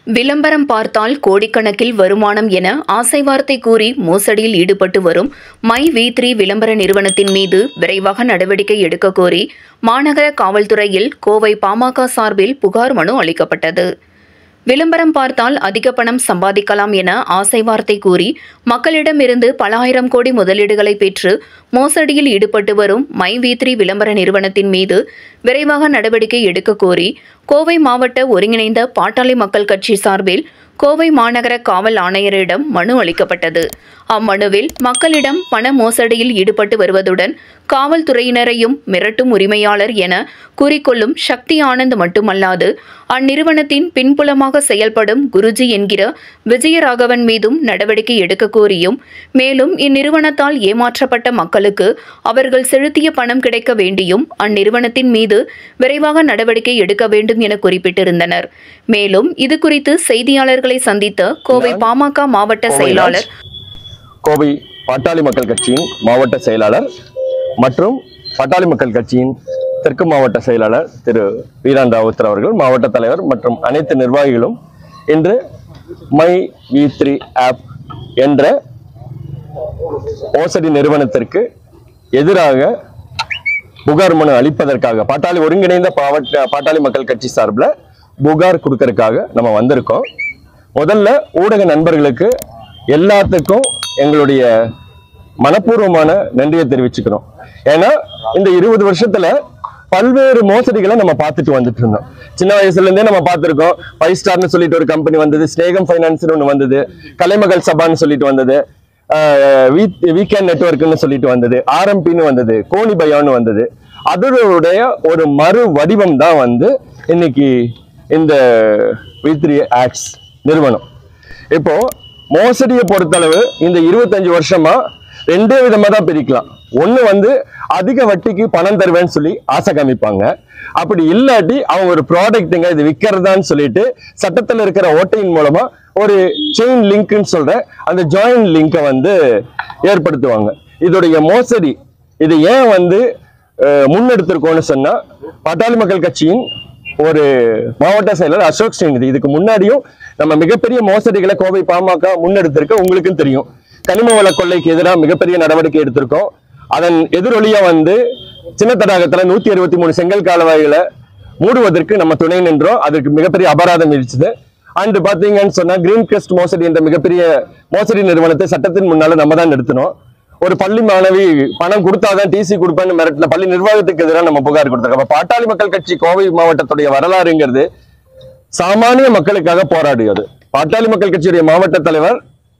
விளம்பரம் பார்த்தால் கோடிக்கணக்கில் வருமானம் என ஆசை வார்த்தை கூறி மோசடியில் ஈடுபட்டு வரும் மை வி த்ரீ விளம்பர நிறுவனத்தின் மீது விரைவாக நடவடிக்கை எடுக்க கோரி மாநகர காவல்துறையில் கோவை பாமக சார்பில் புகார் மனு அளிக்கப்பட்டது விளம்பரம் பார்த்தால் அதிக பணம் சம்பாதிக்கலாம் என ஆசை வார்த்தை கூறி மக்களிடமிருந்து பல ஆயிரம் கோடி முதலீடுகளை பெற்று மோசடியில் ஈடுபட்டு வரும் மை வி த்ரீ விளம்பர நிறுவனத்தின் மீது விரைவாக நடவடிக்கை எடுக்க கோரி கோவை மாவட்ட ஒருங்கிணைந்த பாட்டாளி மக்கள் கட்சி சார்பில் கோவை மாநகர காவல் ஆணையரிடம் மனு அளிக்கப்பட்டது அம்மனுவில் மக்களிடம் பண மோசடியில் ஈடுபட்டு வருவதுடன் காவல்துறையினரையும் மிரட்டும் உரிமையாளர் என கூறிக்கொள்ளும் சக்தி ஆனந்த் மட்டுமல்லாது அந்நிறுவனத்தின் பின்புலமாக செயல்படும் குருஜி என்கிற விஜயராகவன் மீதும் நடவடிக்கை எடுக்க கோரியும் மேலும் இந்நிறுவனத்தால் ஏமாற்றப்பட்ட மக்களுக்கு அவர்கள் செலுத்திய பணம் கிடைக்க வேண்டியும் அந்நிறுவனத்தின் மீது விரைவாக நடவடிக்கை எடுக்க வேண்டும் என குறிப்பிட்டிருந்தனர் மேலும் இதுகுறித்து செய்தியாளர்களை சந்தித்த கோவை பாமக மாவட்ட செயலாளர் கோவை பாட்டாளி மக்கள் கட்சியின் மாவட்ட செயலாளர் மற்றும் பாட்டாளி மக்கள் கட்சியின் தெற்கு மாவட்ட செயலாளர் திரு வீரான் ராவுத்தர் அவர்கள் மாவட்ட தலைவர் மற்றும் அனைத்து நிர்வாகிகளும் இன்று மை வி த்ரீ ஆப் என்ற மோசடி நிறுவனத்திற்கு எதிராக புகார் மனு அளிப்பதற்காக பாட்டாளி ஒருங்கிணைந்த பாவட்ட பாட்டாளி மக்கள் கட்சி சார்பில் புகார் கொடுக்கறதுக்காக நம்ம வந்திருக்கோம் முதல்ல ஊடக நண்பர்களுக்கு எல்லாத்துக்கும் எங்களுடைய மனப்பூர்வமான நன்றியை தெரிவிச்சுக்கிறோம் ஏன்னா இந்த இருபது வருஷத்துல பல்வேறு மோசடிகளை நம்ம பார்த்துட்டு வந்துட்டு இருந்தோம் சின்ன வயசுல இருந்தே நம்ம பார்த்திருக்கோம் ஃபைவ் ஸ்டார்னு சொல்லிட்டு ஒரு கம்பெனி வந்தது ஸ்னேகம் ஃபைனான்ஸ்னு ஒன்று வந்தது கலைமகள் சபான்னு சொல்லிட்டு வந்தது வீக்கெண்ட் நெட்ஒர்க்னு சொல்லிட்டு வந்தது ஆர்எம்பின்னு வந்தது கோனி பயான்னு வந்தது அதனுடைய ஒரு மறு வடிவம் தான் வந்து இன்னைக்கு இந்த வி த்ரீ ஆக்ட்ஸ் நிறுவனம் இப்போ மோசடியை பொறுத்தளவு இந்த இருபத்தஞ்சு வருஷமா ரெண்டே விதமா தான் பிரிக்கலாம் ஒண்ணு வந்து அதிக வட்டிக்கு பணம் தருவேன்னு சொல்லி ஆசை காமிப்பாங்க அப்படி இல்லாட்டி அவங்க ஒரு ப்ராடக்ட்டுங்க இது விற்கிறதான்னு சொல்லிட்டு சட்டத்தில் இருக்கிற ஓட்டையின் மூலமா ஒரு செயின் லிங்க்னு சொல்ற அந்த ஜாயின் லிங்கை வந்து ஏற்படுத்துவாங்க இதோடைய மோசடி இது ஏன் வந்து அஹ், முன்னெடுத்திருக்கோம்னு சொன்னா பாட்டாளி மக்கள் கட்சியின் ஒரு மாவட்ட செயலர் அசோக் ஸ்ரீநிதி இதுக்கு முன்னாடியும் நம்ம மிகப்பெரிய மோசடிகளை கோவை பாமக முன்னெடுத்திருக்க உங்களுக்கும் தெரியும் கனிம வள கொள்ளைக்கு எதிராக மிகப்பெரிய நடவடிக்கை எடுத்திருக்கோம் அதன் எதிரொலியா வந்து சின்ன தடாகத்துல நூத்தி அறுபத்தி மூணு செங்கல் கால்வாய்களை மூடுவதற்கு நம்ம துணை நின்றோம் அதற்கு மிகப்பெரிய அபராதம் விதிச்சது அண்ட் பாத்தீங்கன்னு சொன்னா கிரீன் கிரஸ்ட் மோசடி என்ற மிகப்பெரிய மோசடி நிறுவனத்தை சட்டத்தின் முன்னால நம்ம தான் நிறுத்தினோம் ஒரு பள்ளி மாணவி பணம் கொடுத்தாதான் டிசி கொடுப்பேன்னு மிரட்டின பள்ளி நிர்வாகத்துக்கு எதிராக நம்ம புகார் கொடுத்திருக்கோம் அப்ப பாட்டாளி மக்கள் கட்சி கோவை மாவட்டத்துடைய வரலாறுங்கிறது சாமானிய மக்களுக்காக போராடியது பாட்டாளி மக்கள் கட்சியுடைய மாவட்ட தலைவர்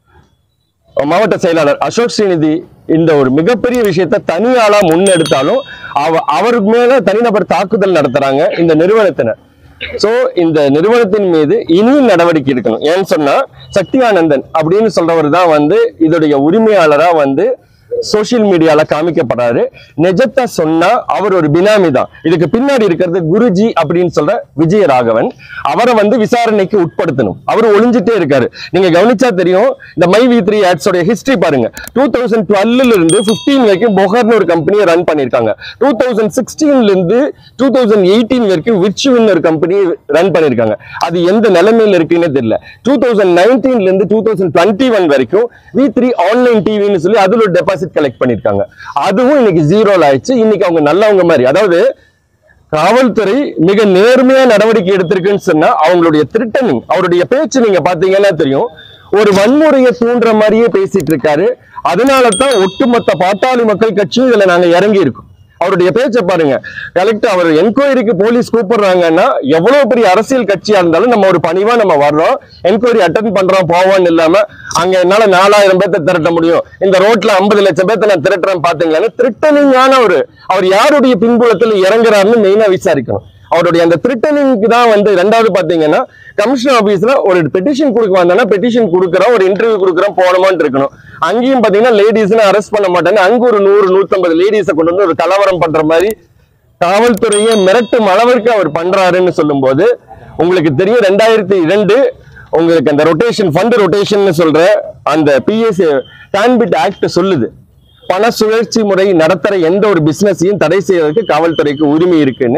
மாவட்ட செயலாளர் அசோக் ஸ்ரீநிதி இந்த ஒரு மிகப்பெரிய விஷயத்தை தனியாளா முன்னெடுத்தாலும் அவ அவருக்கு மேல தனிநபர் தாக்குதல் நடத்துறாங்க இந்த நிறுவனத்தினர் சோ இந்த நிறுவனத்தின் மீது இனியும் நடவடிக்கை எடுக்கணும் ஏன்னு சொன்னா சக்தி ஆனந்தன் அப்படின்னு சொல்றவர் தான் வந்து இதோடைய உரிமையாளரா வந்து சோஷியல் மீடியால காமிக்கப்படுறாரு நிஜத்தை சொன்னா அவர் ஒரு பினாமி தான் இதுக்கு பின்னாடி இருக்கிறது குருஜி அப்படின்னு சொல்ற விஜயராகவன் அவரை வந்து விசாரணைக்கு உட்படுத்தணும் அவர் ஒளிஞ்சிட்டே இருக்காரு நீங்க கவனிச்சா தெரியும் இந்த மை வி த்ரீ ஆட்ஸோட ஹிஸ்டரி பாருங்க டூ தௌசண்ட் டுவெல்ல இருந்து பிப்டீன் வரைக்கும் பொஹர்னு ஒரு கம்பெனியை ரன் பண்ணிருக்காங்க டூ தௌசண்ட் சிக்ஸ்டீன்ல இருந்து டூ தௌசண்ட் எயிட்டீன் வரைக்கும் விர்ச்சுவின் ஒரு கம்பெனி ரன் பண்ணிருக்காங்க அது எந்த நிலைமையில இருக்குன்னு தெரியல டூ தௌசண்ட் நைன்டீன்ல இருந்து டூ தௌசண்ட் டுவெண்ட்டி ஒன் வரைக்கும் வி த்ரீ ஆன்லைன் டிவின்னு சொல்லி அதுல ஒரு டெபாசிட் கலெக்ட் பண்ணிருக்காங்க அதுவும் இன்னைக்கு ஜீரோல ஆயிடுச்சு இன்னைக்கு அவங்க நல்லவங்க மாதிரி அதாவது காவல்துறை மிக நேர்மையா நடவடிக்கை எடுத்திருக்குன்னு சொன்னா அவங்களுடைய திருட்டனிங் அவருடைய பேச்சு நீங்க பாத்தீங்கன்னா தெரியும் ஒரு வன்முறையை தூண்டுற மாதிரியே பேசிட்டு இருக்காரு அதனால தான் ஒட்டுமொத்த பாட்டாளி மக்கள் கட்சியும் இதுல நாங்க இறங்கி இருக்கோம் அவருடைய பேச்சை பாருங்க கலெக்டர் அவர் என்கொயரிக்கு போலீஸ் கூப்பிடுறாங்கன்னா எவ்வளவு பெரிய அரசியல் கட்சியா இருந்தாலும் நம்ம ஒரு பணிவா நம்ம வர்றோம் என்கொயரி அட்டன் பண்றோம் போவோம்னு இல்லாம அங்க என்னால நாலாயிரம் பேர்த்த திரட்ட முடியும் இந்த ரோட்ல ஐம்பது லட்சம் பேர்த்த நான் திரட்டுறேன் பாத்தீங்களா திருட்டனிங்கான ஒரு அவர் யாருடைய பின்புலத்தில் இறங்குறாருன்னு மெயினா விசாரிக்கணும் அவருடைய அந்த திருட்டனிங்க்கு தான் வந்து ரெண்டாவது பாத்தீங்கன்னா கமிஷனர் ஆபீஸ்ல ஒரு பெட்டிஷன் கொடுக்க வந்தானா பெட்டிஷன் கொடுக்குறோம் ஒரு இன்டர்வியூ கொடுக்குறோம் போனோமான்னு இருக்கணும் அங்கேயும் பாத்தீங்கன்னா லேடிஸ்னு அரெஸ்ட் பண்ண மாட்டாங்க அங்க ஒரு நூறு நூத்தம்பது லேடிஸை கொண்டு வந்து ஒரு கலவரம் பண்ற மாதிரி காவல்துறையை மிரட்டும் அளவிற்கு அவர் பண்றாருன்னு சொல்லும்போது உங்களுக்கு தெரியும் ரெண்டாயிரத்தி இரண்டு உங்களுக்கு அந்த ரொட்டேஷன் ஃபண்ட் ரொட்டேஷன் சொல்ற அந்த பிஎஸ்சி டான்பிட் ஆக்ட் சொல்லுது பண சுழற்சி முறை நடத்துற எந்த ஒரு பிசினஸையும் தடை செய்வதற்கு காவல்துறைக்கு உரிமை இருக்குன்னு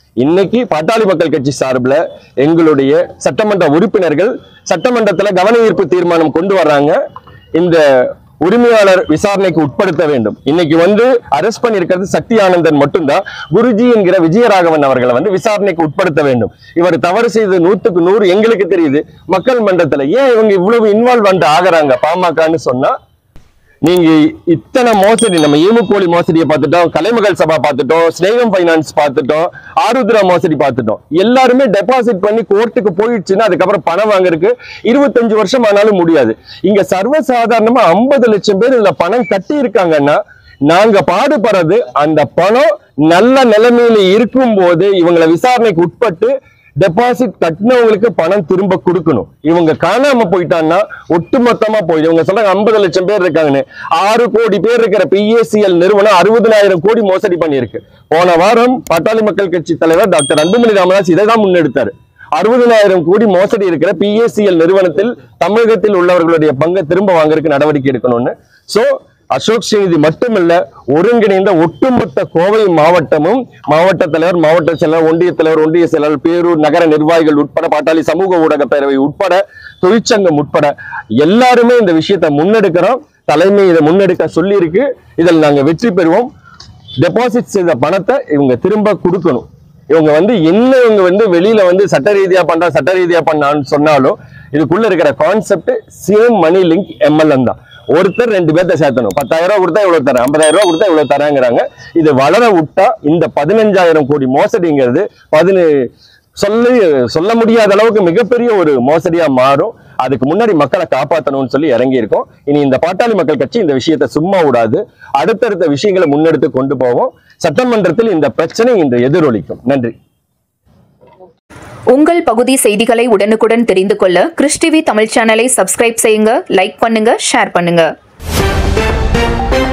இன்னைக்கு பாட்டாளி மக்கள் கட்சி சார்பில் எங்களுடைய சட்டமன்ற உறுப்பினர்கள் சட்டமன்றத்துல கவன ஈர்ப்பு தீர்மானம் கொண்டு வர்றாங்க இந்த உரிமையாளர் விசாரணைக்கு உட்படுத்த வேண்டும் இன்னைக்கு வந்து அரெஸ்ட் பண்ணியிருக்கிறது சக்தி ஆனந்தன் மட்டும்தான் குருஜி என்கிற விஜயராகவன் அவர்களை வந்து விசாரணைக்கு உட்படுத்த வேண்டும் இவர் தவறு செய்தது நூத்துக்கு நூறு எங்களுக்கு தெரியுது மக்கள் மன்றத்துல ஏன் இவங்க இவ்வளவு இன்வால்வ் ஆகுறாங்க பாமகன்னு சொன்னா நீங்க இத்தனை மோசடி நம்ம ஈமுக்கோழி மோசடியை பார்த்துட்டோம் கலைமகள் சபா பார்த்துட்டோம் ஸ்னேகம் ஃபைனான்ஸ் பார்த்துட்டோம் ஆருத்ரா மோசடி பார்த்துட்டோம் எல்லாருமே டெபாசிட் பண்ணி கோர்ட்டுக்கு போயிடுச்சுன்னா அதுக்கப்புறம் பணம் வாங்குறதுக்கு இருபத்தஞ்சு வருஷம் ஆனாலும் முடியாது இங்க சர்வசாதாரணமா ஐம்பது லட்சம் பேர் இதுல பணம் கட்டி இருக்காங்கன்னா நாங்க பாடுபடுறது அந்த பணம் நல்ல நிலைமையில இருக்கும் போது இவங்களை விசாரணைக்கு உட்பட்டு டெபாசிட் கட்டினவங்களுக்கு பணம் திரும்ப கொடுக்கணும் இவங்க காணாம போயிட்டான்னா ஒட்டுமொத்தமா போயிடும் இவங்க சொல்றாங்க ஐம்பது லட்சம் பேர் இருக்காங்கன்னு ஆறு கோடி பேர் இருக்கிற பிஎஸ்சிஎல் நிறுவனம் அறுபதனாயிரம் கோடி மோசடி பண்ணியிருக்கு போன வாரம் பாட்டாளி மக்கள் கட்சி தலைவர் டாக்டர் அன்புமணி ராமதாஸ் இதை தான் முன்னெடுத்தாரு அறுபதனாயிரம் கோடி மோசடி இருக்கிற பிஎஸ்சிஎல் நிறுவனத்தில் தமிழகத்தில் உள்ளவர்களுடைய பங்கை திரும்ப வாங்குறதுக்கு நடவடிக்கை எடுக்கணும்னு சோ அசோக் செய்தி மட்டுமல்ல ஒருங்கிணைந்த ஒட்டுமொத்த கோவை மாவட்டமும் மாவட்ட தலைவர் மாவட்ட செயலர் ஒன்றிய தலைவர் ஒன்றிய செயலர் பேரூர் நகர நிர்வாகிகள் உட்பட பாட்டாளி சமூக ஊடக பேரவை உட்பட தொழிற்சங்கம் உட்பட எல்லாருமே இந்த விஷயத்தை முன்னெடுக்கிறோம் தலைமை இதை முன்னெடுக்க சொல்லியிருக்கு இதில் நாங்க வெற்றி பெறுவோம் டெபாசிட் செய்த பணத்தை இவங்க திரும்ப கொடுக்கணும் இவங்க வந்து என்ன இவங்க வந்து வெளியில வந்து சட்ட ரீதியா பண்றா சட்ட ரீதியா பண்ணான்னு சொன்னாலும் இதுக்குள்ள இருக்கிற concept same money link MLM தான் ஒருத்தர் ரெண்டு பேர்த்த சேர்த்தணும் பத்தாயிரம் ரூபாய் கொடுத்தா இவ்வளவு தரேன் ஐம்பதாயிரம் ரூபாய் கொடுத்தா இவ்வளவு தரேங்கிறாங்க இது வளர விட்டா இந்த பதினஞ்சாயிரம் கோடி மோசடிங்கிறது பதினு சொல்லி சொல்ல முடியாத அளவுக்கு மிகப்பெரிய ஒரு மோசடியா மாறும் அதுக்கு முன்னாடி மக்களை காப்பாற்றணும்னு சொல்லி இறங்கி இருக்கோம் இனி இந்த பாட்டாளி மக்கள் கட்சி இந்த விஷயத்தை சும்மா விடாது அடுத்தடுத்த விஷயங்களை முன்னெடுத்து கொண்டு போவோம் சட்டமன்றத்தில் இந்த பிரச்சனை இன்று எதிரொலிக்கும் நன்றி உங்கள் பகுதி செய்திகளை உடனுக்குடன் தெரிந்து கொள்ள கிறிஸ் டிவி தமிழ் சேனலை சப்ஸ்கிரைப் செய்யுங்க லைக் பண்ணுங்க ஷேர் பண்ணுங்க